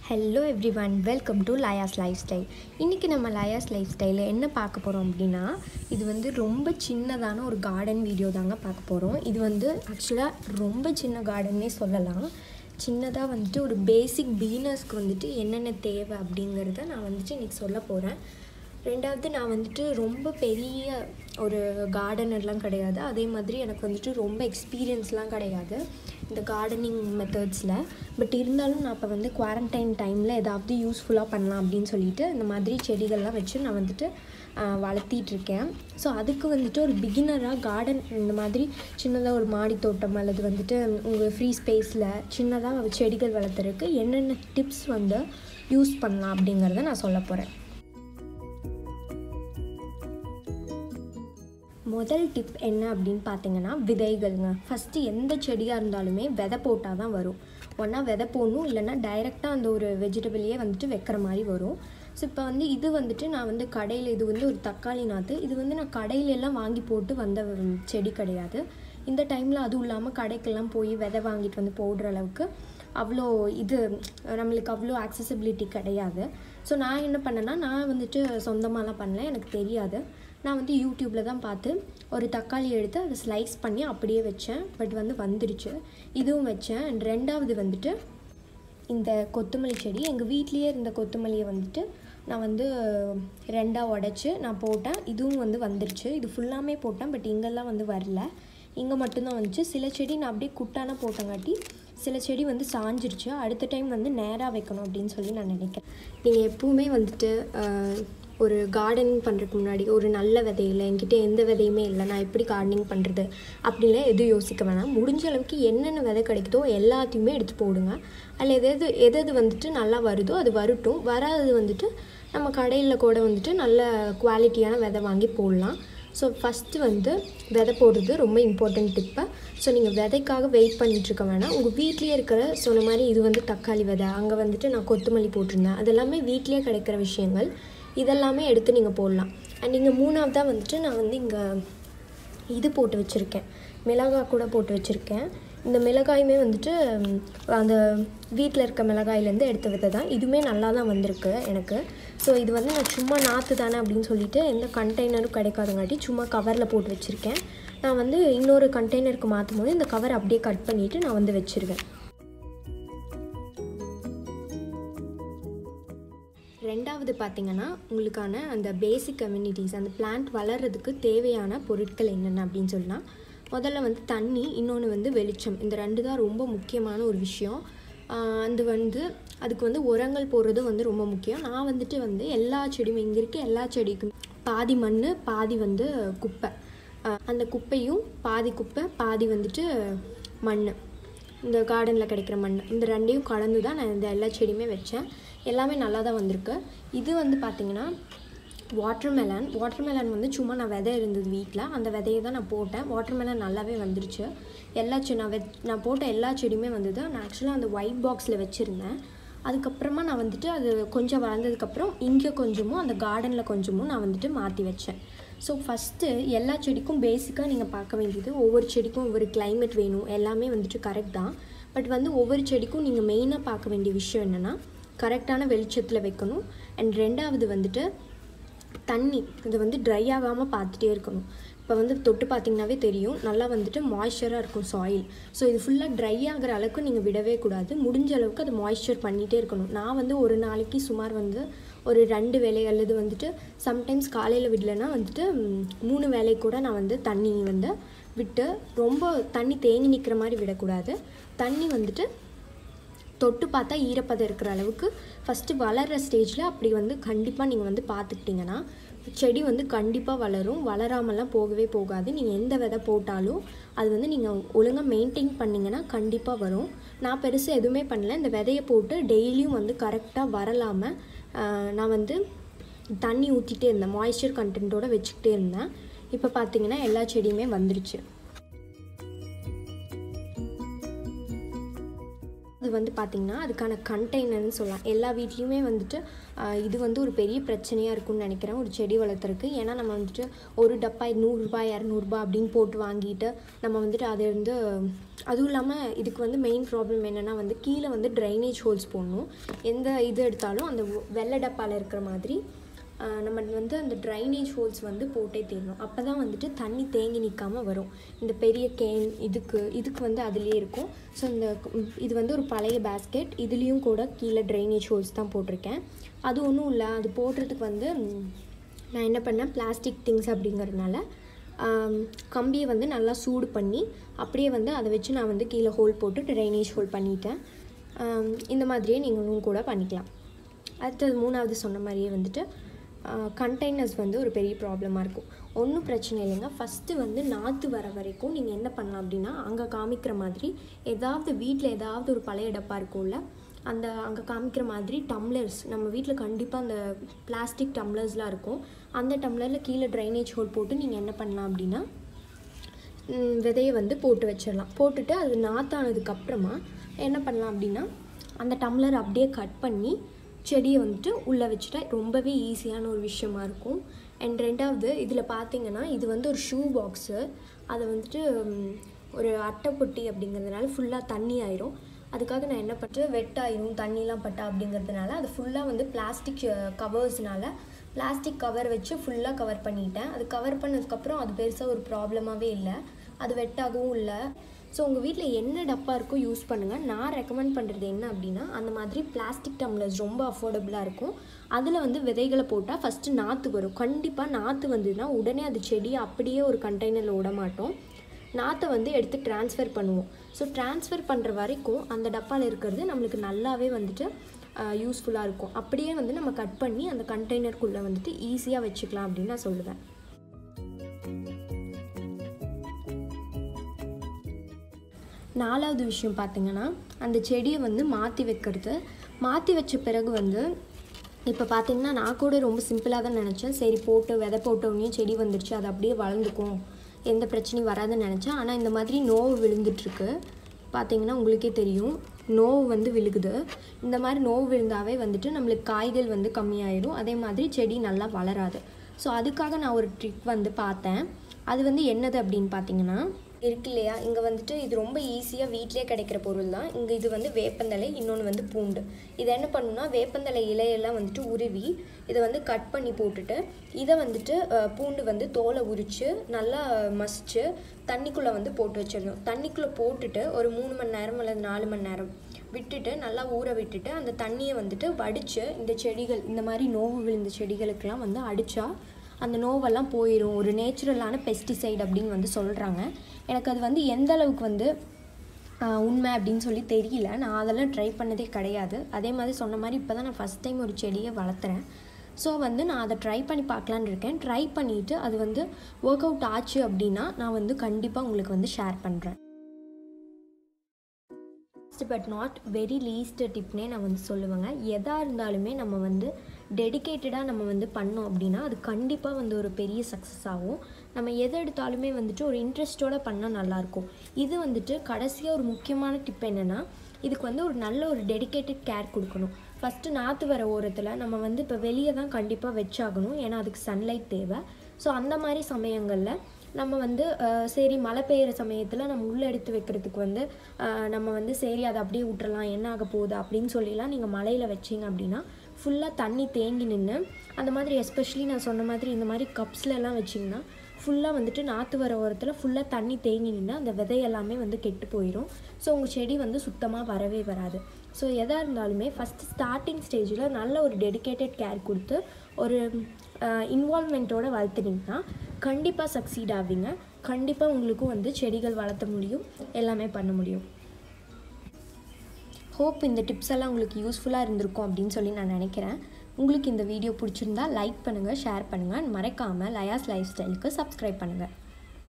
hello everyone welcome to Laya's lifestyle இன்றைக்கி நம்ம Laya's life ஸ்டைலில் என்ன பார்க்க போகிறோம் அப்படின்னா இது வந்து ரொம்ப சின்னதான ஒரு கார்டன் வீடியோ தாங்க பார்க்க போகிறோம் இது வந்து ஆக்சுவலாக ரொம்ப சின்ன கார்டன்னே சொல்லலாம் சின்னதாக வந்துட்டு ஒரு பேசிக் பிகினர்ஸ்க்கு வந்துட்டு என்னென்ன தேவை அப்படிங்கிறத நான் வந்துட்டு இன்றைக்கி சொல்ல போகிறேன் ரெண்டாவது நான் வந்துட்டு ரொம்ப பெரிய ஒரு கார்டனர்லாம் கிடையாது அதே மாதிரி எனக்கு வந்துட்டு ரொம்ப எக்ஸ்பீரியன்ஸ்லாம் கிடையாது இந்த கார்டனிங் மெத்தட்ஸில் பட் இருந்தாலும் நான் இப்போ வந்து குவாரண்டைன் டைமில் ஏதாவது யூஸ்ஃபுல்லாக பண்ணலாம் அப்படின்னு சொல்லிட்டு இந்த மாதிரி செடிகள்லாம் வச்சு நான் வந்துட்டு ஆஹ், வளர்த்திட்டு இருக்கேன் ஸோ அதுக்கு வந்துட்டு ஒரு பிகினராக கார்டன் இந்த மாதிரி சின்னதாக ஒரு மாடி தோட்டம் அல்லது வந்துட்டு உங்கள் ஃப்ரீ ஸ்பேஸில் சின்னதாக செடிகள் வளர்த்துறதுக்கு என்னென்ன டிப்ஸ் வந்து யூஸ் பண்ணலாம் அப்படிங்கிறத நான் சொல்ல போகிறேன் முதல் டிப் என்ன அப்படின்னு பார்த்தீங்கன்னா விதைகள்ங்க ஃபஸ்ட்டு எந்த செடியாக இருந்தாலுமே விதை போட்டால் தான் வரும் ஒன்றா விதை போடணும் இல்லைன்னா டைரெக்டாக அந்த ஒரு வெஜிடபிளையே வந்துட்டு வைக்கிற மாதிரி வரும் ஸோ இப்போ வந்து இது வந்துட்டு நான் வந்து கடையில் இது வந்து ஒரு தக்காளி நாற்று இது வந்து நான் கடையில எல்லாம் வாங்கி போட்டு வந்த ம், செடி கிடையாது இந்த டைமில் அதுவும் இல்லாமல் கடைக்கெல்லாம் போய் விதை வாங்கிட்டு வந்து போடுற அளவுக்கு அவ்வளோ இது நம்மளுக்கு அவ்வளோ accessibility கிடையாது ஸோ நான் என்ன பண்ணேன்னா நான் வந்துட்டு சொந்தமாலாம் பண்ணல எனக்கு தெரியாது நான் வந்து யூடியூப்பில் தான் பார்த்து ஒரு தக்காளி எடுத்து அதை ஸ்லைஸ் பண்ணி அப்படியே வச்சேன் பட் வந்து வந்துடுச்சு இதுவும் வச்சேன் And ரெண்டாவது வந்துட்டு இந்த கொத்தமல்லி செடி எங்கள் வீட்லேயே இருந்த கொத்தமல்லியை வந்துட்டு நான் வந்து ரெண்டாக உடச்சி நான் போட்டேன் இதுவும் வந்து வந்துருச்சு இது ஃபுல்லாமே போட்டேன் பட் இங்கெல்லாம் வந்து வரல இங்கே மட்டும்தான் வந்துச்சு சில செடி நான் அப்படியே குட்டான போட்டங்காட்டி சில செடி வந்து சாஞ்சிருச்சு அடுத்த டைம் வந்து நேராக வைக்கணும் அப்படின்னு சொல்லி நான் நினைக்கிறேன் நீங்கள் எப்பவுமே வந்துட்டு ஆஹ், ஒரு கார்டனிங் பண்ணுறதுக்கு முன்னாடி ஒரு நல்ல விதை இல்லை என்கிட்ட எந்த விதையுமே இல்லை நான் எப்படி கார்டனிங் பண்ணுறது அப்படின்லாம் எதுவும் யோசிக்க வேணாம் முடிஞ்ச அளவுக்கு என்னென்ன விதை கிடைக்குதோ எல்லாத்தையுமே எடுத்து போடுங்க அதில் எது எது எது எது வந்துட்டு நல்லா வருதோ அது வரட்டும் வராதது வந்துட்டு நம்ம கடையில் கூட வந்துட்டு நல்ல குவாலிட்டியான விதை வாங்கி போடலாம் ஸோ ஃபஸ்ட்டு வந்து விதை போடுறது ரொம்ப இம்பார்ட்டன்ட் டிப்பு ஸோ நீங்கள் விதைக்காக வெயிட் பண்ணிட்டு இருக்க வேணாம் உங்கள் வீட்லேயே இருக்கிற சொன்ன மாதிரி இது வந்து தக்காளி விதை அங்கே வந்துட்டு நான் கொத்தமல்லி போட்டிருந்தேன் அதெல்லாமே வீட்லேயே கிடைக்கிற விஷயங்கள் இதெல்லாமே எடுத்து நீங்கள் போடலாம் அண்ட் இங்கே மூணாவதாக வந்துட்டு நான் வந்து இங்கே இது போட்டு வச்சுருக்கேன் மிளகாய் கூட போட்டு வச்சுருக்கேன் இந்த மிளகாயுமே வந்துட்டு ம், அந்த வீட்டில் இருக்க மிளகாயிலேருந்து எடுத்த விதை தான் இதுவுமே நல்லா தான் வந்திருக்கு எனக்கு ஸோ இது வந்து நான் சும்மா நாற்று தானே அப்படின்னு சொல்லிட்டு எந்த கண்டெய்னரும் கிடைக்காதங்காட்டி சும்மா கவரில் போட்டு வச்சுருக்கேன் நான் வந்து இன்னொரு கண்டெய்னருக்கு மாற்றும் போது இந்த கவர் அப்படியே கட் பண்ணிவிட்டு நான் வந்து வச்சுருவேன் ரெண்டாவது பார்த்தீங்கன்னா உங்களுக்கான அந்த பேசிக் கம்யூனிட்டிஸ் அந்த பிளான்ட் வளர்கிறதுக்கு தேவையான பொருட்கள் என்னென்ன அப்படின்னு சொல்லலாம் முதல்ல வந்து தண்ணி இன்னொன்று வந்து வெளிச்சம் இந்த ரெண்டு தான் ரொம்ப முக்கியமான ஒரு விஷயம் ஆஹ் அது வந்து அதுக்கு வந்து உரங்கள் போடுறது வந்து ரொம்ப முக்கியம் நான் வந்துட்டு வந்து எல்லா செடியும் இங்கே இருக்க எல்லா செடிக்கும் பாதி மண் பாதி வந்து குப்பை ஆஹ் அந்த குப்பையும் பாதி குப்பை பாதி வந்துட்டு மண் இந்த கார்டனில் கிடைக்கிற மண் இந்த ரெண்டையும் கலந்து தான் நான் இந்த எல்லா செடியுமே வச்சேன் எல்லாமே நல்லா தான் வந்திருக்கு இது வந்து பார்த்திங்கன்னா வாட்டர்மெலன் வாட்டர்மெலன் வந்து சும்மா நான் விதை இருந்தது வீட்டில் அந்த விதையை தான் நான் போட்டேன் வாட்டர்மெலன் நல்லாவே வந்துருச்சு எல்லா செ நான் வெ நான் போட்ட எல்லா செடியுமே வந்தது நான் ஆக்சுவலாக அந்த ஒயிட் பாக்ஸில் வச்சுருந்தேன் அதுக்கப்புறமா நான் வந்துட்டு அது கொஞ்சம் வளர்ந்ததுக்கப்புறம் இங்கே கொஞ்சமும் அந்த கார்டனில் கொஞ்சமும் நான் வந்துட்டு மாற்றி வச்சேன் ஸோ ஃபஸ்ட்டு எல்லா செடிக்கும் பேசிக்காக நீங்கள் பார்க்க வேண்டியது ஒவ்வொரு செடிக்கும் ஒவ்வொரு climate வேணும் எல்லாமே வந்துட்டு கரெக்ட் தான் பட் வந்து ஒவ்வொரு செடிக்கும் நீங்கள் மெயினாக பார்க்க வேண்டிய விஷயம் என்னென்னா கரெக்டான வெளிச்சத்தில் வைக்கணும் அண்ட் ரெண்டாவது வந்துட்டு தண்ணி இது வந்து ட்ரை ஆகாமல் பார்த்துட்டே இருக்கணும் இப்போ வந்து தொட்டு பார்த்தீங்கன்னாவே தெரியும் நல்லா வந்துட்டு மாய்ஸ்சராக இருக்கும் சாயில் ஸோ இது ஃபுல்லாக ட்ரை ஆகிற அளவுக்கு நீங்கள் விடவே கூடாது முடிஞ்ச அளவுக்கு அது மாய்ஸ்சர் பண்ணிகிட்டே இருக்கணும் நான் வந்து ஒரு நாளைக்கு சுமார் வந்து ஒரு ரெண்டு வேலை அல்லது வந்துட்டு சம்டைம்ஸ் காலையில் விடலைன்னா வந்துட்டு ம், மூணு வேலை கூட நான் வந்து தண்ணி வந்து விட்டு ரொம்ப தண்ணி தேங்கி நிற்கிற மாதிரி விடக்கூடாது தண்ணி வந்துட்டு தொட்டு பார்த்தா ஈரப்பதம் இருக்கிற அளவுக்கு ஃபஸ்ட்டு வளர்கிற ஸ்டேஜில் அப்படி வந்து கண்டிப்பாக நீங்கள் வந்து பார்த்துக்கிட்டிங்கன்னா செடி வந்து கண்டிப்பாக வளரும் வளராமலாம் போகவே போகாது நீங்கள் எந்த விதை போட்டாலும் அது வந்து நீங்கள் ஒழுங்காக மெயின்டைன் பண்ணிங்கன்னா கண்டிப்பாக வரும் நான் பெருசாக எதுவுமே பண்ணல இந்த விதையை போட்டு டெய்லியும் வந்து கரெக்டாக வரலாமல் நான் வந்து தண்ணி ஊற்றிட்டே இருந்தேன் மாய்ஸ்சர் கண்டென்ட்டோட வச்சுக்கிட்டே இருந்தேன் இப்போ பார்த்தீங்கன்னா எல்லா செடியுமே வந்துருச்சு அது வந்து பார்த்திங்கன்னா அதுக்கான கண்டெய்னர்னு சொல்லலாம் எல்லா வீட்லேயுமே வந்துட்டு ஆஹ், இது வந்து ஒரு பெரிய பிரச்சனையாக இருக்கும்னு நினைக்கிறேன் ஒரு செடி வளர்த்துறதுக்கு ஏன்னா நம்ம வந்துட்டு ஒரு டப்பா நூறுரூபா இரநூறுபா அப்படின்னு போட்டு வாங்கிட்டு நம்ம வந்துட்டு அது வந்து அதுவும் இல்லாமல் இதுக்கு வந்து மெயின் ப்ராப்ளம் என்னென்னா வந்து கீழே வந்து ட்ரைனேஜ் ஹோல்ஸ் போடணும் எந்த இது எடுத்தாலும் அந்த ஒ- வெள்ளை டப்பாவில் இருக்கிற மாதிரி ஆஹ் நம்ம வந்து அந்த ட்ரைனேஜ் ஹோல்ஸ் வந்து போட்டே தீரணும் அப்போ தான் வந்துட்டு தண்ணி தேங்கி நிற்காமல் வரும் இந்த பெரிய கேன் இதுக்கு இதுக்கு வந்து அதுலேயே இருக்கும் ஸோ இந்த ம், இது வந்து ஒரு பழைய பேஸ்கெட் இதுலேயும் கூட கீழே ட்ரைனேஜ் ஹோல்ஸ் தான் போட்டிருக்கேன் அது ஒன்றும் இல்லை அது போடுறதுக்கு வந்து ம், நான் என்ன பண்ணேன் பிளாஸ்டிக் திங்ஸ் அப்படிங்கிறதுனால ஆம், கம்பியை வந்து நல்லா சூடு பண்ணி அப்படியே வந்து அதை வச்சு நான் வந்து கீழே ஹோல் போட்டு ட்ரைனேஜ் ஹோல் பண்ணிட்டேன் ஆம், இந்த மாதிரியே நீங்களும் கூட பண்ணிக்கலாம் அடுத்தது மூணாவது சொன்ன மாதிரியே வந்துட்டு கண்டெய்னர்ஸ் வந்து ஒரு பெரிய ப்ராப்ளமாக இருக்கும் ஒன்றும் பிரச்சனை இல்லைங்க ஃபஸ்ட்டு வந்து நாற்று வர வரைக்கும் நீங்கள் என்ன பண்ணலாம் அப்படின்னா அங்கே காமிக்கிற மாதிரி ஏதாவது வீட்டில் ஏதாவது ஒரு பழைய டப்பா இருக்கும்ல அந்த அங்கே காமிக்கிற மாதிரி டம்ளர்ஸ் நம்ம வீட்டில் கண்டிப்பாக அந்த பிளாஸ்டிக் டம்ளர்ஸ்லாம் இருக்கும் அந்த டம்ளரில் கீழே ட்ரைனேஜ் ஹோல் போட்டு நீங்கள் என்ன பண்ணலாம் அப்படின்னா ம், விதையை வந்து போட்டு வச்சிடலாம் போட்டுட்டு அது நாத்தானதுக்கப்புறமா என்ன பண்ணலாம் அப்படின்னா அந்த டம்ளர் அப்படியே கட் பண்ணி செடியை வந்துட்டு உள்ளே வச்சுட்டா ரொம்பவே ஈஸியான ஒரு விஷயமா இருக்கும் அண்ட் ரெண்டாவது இதில் பார்த்தீங்கன்னா இது வந்து ஒரு ஷூ பாக்ஸு அதை வந்துட்டு ம், ஒரு அட்டைப்பொட்டி அப்படிங்கிறதுனால ஃபுல்லாக தண்ணி ஆயிரும் அதுக்காக நான் என்ன பண்ணுறேன் வெட் ஆயிரும் தண்ணிலாம் பட்டா அப்படிங்கிறதுனால அது ஃபுல்லாக வந்து பிளாஸ்டிக் கவர்ஸ்னால பிளாஸ்டிக் கவர் வச்சு ஃபுல்லாக கவர் பண்ணிட்டேன் அது கவர் பண்ணதுக்கப்புறம் அது பெருசாக ஒரு ப்ராப்ளமாகவே இல்லை அது வெட்டாகவும் இல்லை ஸோ உங்கள் வீட்டில் என்ன டப்பா இருக்கோ யூஸ் பண்ணுங்கள் நான் ரெக்கமெண்ட் பண்ணுறது என்ன அப்படின்னா அந்த மாதிரி பிளாஸ்டிக் டம்ளர்ஸ் ரொம்ப அஃபோர்டபுளாக இருக்கும் அதில் வந்து விதைகளை போட்டால் ஃபஸ்ட்டு நாற்று வரும் கண்டிப்பாக நாற்று வந்ததுன்னா உடனே அது செடியை அப்படியே ஒரு கண்டெய்னரில் விட மாட்டோம் நாற்றை வந்து எடுத்து ட்ரான்ஸ்ஃபர் பண்ணுவோம் ஸோ ட்ரான்ஸ்ஃபர் பண்ணுற வரைக்கும் அந்த டப்பாவில் இருக்கிறது நம்மளுக்கு நல்லாவே வந்துட்டு யூஸ்ஃபுல்லாக இருக்கும் அப்படியே வந்து நம்ம கட் பண்ணி அந்த கண்டெய்னருக்குள்ளே வந்துட்டு ஈஸியாக வச்சுக்கலாம் அப்படின்னு நான் சொல்லுவேன் நாலாவது விஷயம் பார்த்தீங்கன்னா அந்த செடியை வந்து மாற்றி வைக்கிறது மாற்றி வச்ச பிறகு வந்து இப்போ பார்த்தீங்கன்னா நான் கூட ரொம்ப சிம்பிளாக தான் நினச்சேன் சரி போட்டு விதை போட்டோடனே செடி வந்துருச்சு அது அப்படியே வளர்ந்துக்கும் எந்த பிரச்சனையும் வராதுன்னு நினச்சேன் ஆனால் இந்த மாதிரி நோவு விழுந்துட்டுருக்கு பார்த்தீங்கன்னா உங்களுக்கே தெரியும் நோவு வந்து விழுகுது இந்த மாதிரி நோவு விழுந்தாவே வந்துட்டு நம்மளுக்கு காய்கள் வந்து கம்மியாயிடும் அதே மாதிரி செடி நல்லா வளராது ஸோ அதுக்காக நான் ஒரு ட்ரிக் வந்து பார்த்தேன் அது வந்து என்னது அப்படின்னு பார்த்தீங்கன்னா இருக்கு இல்லையா இங்கே வந்துட்டு இது ரொம்ப ஈஸியாக வீட்டிலே கிடைக்கிற பொருள் தான் இங்கே இது வந்து வேப்பந்தலை இன்னொன்று வந்து பூண்டு இதை என்ன பண்ணுன்னா வேப்பந்தலை இலையெல்லாம் வந்துட்டு உருவி இதை வந்து கட் பண்ணி போட்டுட்டு இதை வந்துட்டு அஹ், பூண்டு வந்து தோலை உரித்து நல்லா மசிச்சு தண்ணிக்குள்ளே வந்து போட்டு வச்சிடணும் தண்ணிக்குள்ளே போட்டுட்டு ஒரு மூணு மணி நேரம் அல்லது நாலு மணி நேரம் விட்டுட்டு நல்லா ஊற விட்டுட்டு அந்த தண்ணியை வந்துட்டு வடித்து இந்த செடிகள் இந்த மாதிரி நோவு விழுந்த செடிகளுக்கெல்லாம் வந்து அடித்தா அந்த நோவெல்லாம் போயிடும் ஒரு நேச்சுரலான பெஸ்டிசைட் அப்படின்னு வந்து சொல்கிறாங்க எனக்கு அது வந்து எந்த அளவுக்கு வந்து ஆஹ், உண்மை அப்படின்னு சொல்லி தெரியல நான் அதெல்லாம் ட்ரை பண்ணதே கிடையாது அதே மாதிரி சொன்ன மாதிரி இப்போ தான் நான் ஃபஸ்ட் டைம் ஒரு செடியை வளர்த்துறேன் ஸோ வந்து நான் அதை ட்ரை பண்ணி பார்க்கலான்னு இருக்கேன் ட்ரை பண்ணிவிட்டு அது வந்து ஒர்க் அவுட் ஆச்சு அப்படின்னா நான் வந்து கண்டிப்பாக உங்களுக்கு வந்து ஷேர் பண்ணுறேன் last but not very least டிப்னே நான் வந்து சொல்லுவேங்க எதாக இருந்தாலுமே நம்ம வந்து டெடிகேட்டடாக நம்ம வந்து பண்ணோம் அப்படின்னா அது கண்டிப்பாக வந்து ஒரு பெரிய சக்ஸஸ் ஆகும் நம்ம எதை எடுத்தாலுமே வந்துட்டு ஒரு இன்ட்ரெஸ்ட்டோட பண்ணால் நல்லாயிருக்கும் இது வந்துட்டு கடைசியாக ஒரு முக்கியமான டிப் என்னென்னா இதுக்கு வந்து ஒரு நல்ல ஒரு டெடிகேட்டட் கேர் கொடுக்கணும் ஃபஸ்ட்டு நாற்று வர ஓரத்தில் நம்ம வந்து இப்போ வெளியே தான் கண்டிப்பாக வச்சாகணும் ஏன்னா அதுக்கு சன்லைட் தேவை ஸோ அந்த மாதிரி சமயங்களில் நம்ம வந்து அஹ், சரி மழை பெய்கிற சமயத்தில் நம்ம உள்ளே எடுத்து வைக்கிறதுக்கு வந்து அஹ், நம்ம வந்து சரி அதை அப்படியே விட்டுறலாம் என்ன ஆக போகுது அப்படின்னு சொல்லிலாம் நீங்கள் மழையில் வச்சீங்க அப்படின்னா ஃபுல்லாக தண்ணி தேங்கி நின்று அந்த மாதிரி எஸ்பெஷலி நான் சொன்ன மாதிரி இந்த மாதிரி கப்ஸ்லலாம் வச்சிங்கன்னா ஃபுல்லாக வந்துட்டு நாற்று வர ஓரத்தில் ஃபுல்லாக தண்ணி தேங்கி நின்று அந்த விதை எல்லாமே வந்து கெட்டு போயிடும் ஸோ உங்கள் செடி வந்து சுத்தமாக வரவே வராது ஸோ எதாக இருந்தாலுமே ஃபஸ்ட்டு ஸ்டார்டிங் ஸ்டேஜில் நல்ல ஒரு டெடிகேட்டட் கேர் கொடுத்து ஒரு இன்வால்மெண்ட்டோட வளர்த்துனீங்கன்னா கண்டிப்பாக சக்சீட் ஆவீங்க கண்டிப்பாக உங்களுக்கும் வந்து செடிகள் வளர்த்த முடியும் எல்லாமே பண்ண முடியும் ஹோப் இந்த டிப்ஸ் எல்லாம் உங்களுக்கு யூஸ்ஃபுல்லாக இருந்திருக்கும் அப்படின்னு சொல்லி நான் நினைக்கிறேன் உங்களுக்கு இந்த வீடியோ பிடிச்சிருந்தா லைக் பண்ணுங்கள் ஷேர் பண்ணுங்கள் மறக்காமல் லயாஸ் லைஃப் ஸ்டைலுக்கு சப்ஸ்கிரைப் பண்ணுங்கள்